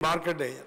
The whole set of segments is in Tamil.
மார்க்கண்டேயன்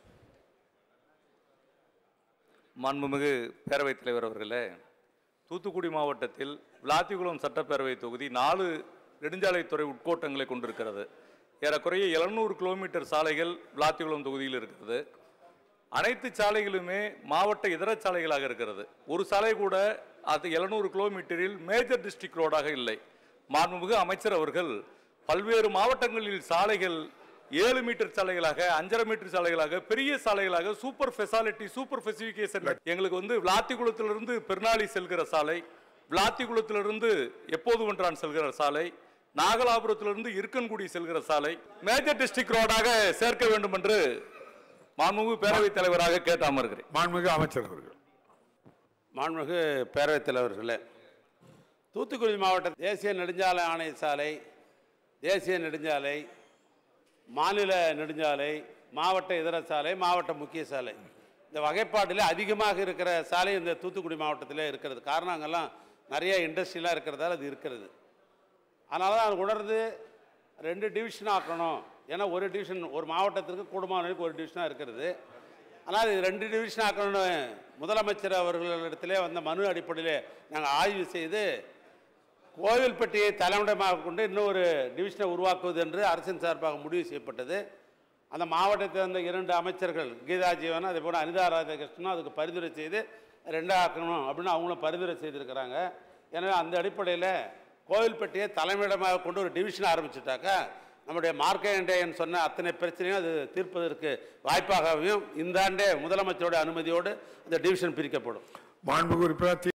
மாண்புமிகு பேரவைத் தலைவர் அவர்களே தூத்துக்குடி மாவட்டத்தில் விளாத்திகுளம் சட்டப்பேரவை தொகுதி நாலு நெடுஞ்சாலைத்துறை உட்கோட்டங்களை கொண்டிருக்கிறது ஏறக்குறைய எழுநூறு கிலோமீட்டர் சாலைகள் விளாத்திகுளம் தொகுதியில் இருக்கிறது அனைத்து சாலைகளுமே மாவட்ட இதர சாலைகளாக இருக்கிறது ஒரு சாலை கூட அது எழுநூறு கிலோமீட்டரில் மேஜர் டிஸ்ட்ரிக்ட் ரோடாக இல்லை மாண்புமிகு அமைச்சர் அவர்கள் பல்வேறு மாவட்டங்களில் சாலைகள் ஏழு மீட்டர் சாலைகளாக அஞ்சரை மீட்டர் சாலைகளாக பெரிய சாலைகளாக சூப்பர் ஃபெசாலிட்டி சூப்பர் ஸ்பெசிஃபிகேஷன் எங்களுக்கு வந்து விளாத்திக்குளத்திலிருந்து பெருநாளி செல்கிற சாலை விளாத்திக்குளத்திலிருந்து எப்போது ஒன்றான் செல்கிற சாலை நாகலாபுரத்திலிருந்து இருக்கன்குடி செல்கிற சாலை மேஜர் டிஸ்ட்ரிக்ட் ரோடாக சேர்க்க வேண்டும் என்று மாண்புமிகு பேரவைத் தலைவராக கேட்டு அமர்கிறேன் மாண்புமிகு அமைச்சர் அவர்கள் மாண்புமிகு பேரவைத் தலைவர்களே தூத்துக்குடி மாவட்ட தேசிய நெடுஞ்சாலை ஆணைய சாலை தேசிய நெடுஞ்சாலை மாநில நெடுஞ்சாலை மாவட்ட இதர சாலை மாவட்ட முக்கிய சாலை இந்த வகைப்பாட்டில் அதிகமாக இருக்கிற சாலை இந்த தூத்துக்குடி மாவட்டத்தில் இருக்கிறது காரணம் அங்கெல்லாம் நிறைய இண்டஸ்ட்ரியெலாம் இருக்கிறதால அது இருக்கிறது அதனால தான் அது உணர்ந்து ரெண்டு டிவிஷன் ஆக்கணும் ஏன்னா ஒரு டிவிஷன் ஒரு மாவட்டத்திற்கு கூடுமானவருக்கு ஒரு டிவிஷனாக இருக்கிறது ஆனால் இது ரெண்டு டிவிஷன் ஆக்கணும்னு முதலமைச்சர் அவர்களிடத்திலே வந்த மனு அடிப்படையில் நாங்கள் ஆய்வு செய்து கோவில்பட்டியை தலைமையிடமாக கொண்டு இன்னொரு டிவிஷனை உருவாக்குவது என்று அரசின் சார்பாக முடிவு செய்யப்பட்டது அந்த மாவட்டத்தை சேர்ந்த இரண்டு அமைச்சர்கள் கீதா ஜீவன் அதே போல் அனிதா ராதாகிருஷ்ணனும் அதுக்கு பரிந்துரை செய்து ரெண்டாக ஆக்கணும் அப்படின்னு அவங்களும் பரிந்துரை செய்திருக்கிறாங்க எனவே அந்த அடிப்படையில் கோவில்பட்டியை தலைமையிடமாக கொண்டு ஒரு டிவிஷன் ஆரம்பிச்சுட்டாக்கா நம்முடைய மார்க்கண்டேயன் சொன்ன அத்தனை பிரச்சனையும் அது தீர்ப்பதற்கு வாய்ப்பாகவும் இந்த ஆண்டே முதலமைச்சரோட அனுமதியோடு அந்த டிவிஷன் பிரிக்கப்படும் மாண்புமிகு உறுப்பினர் தி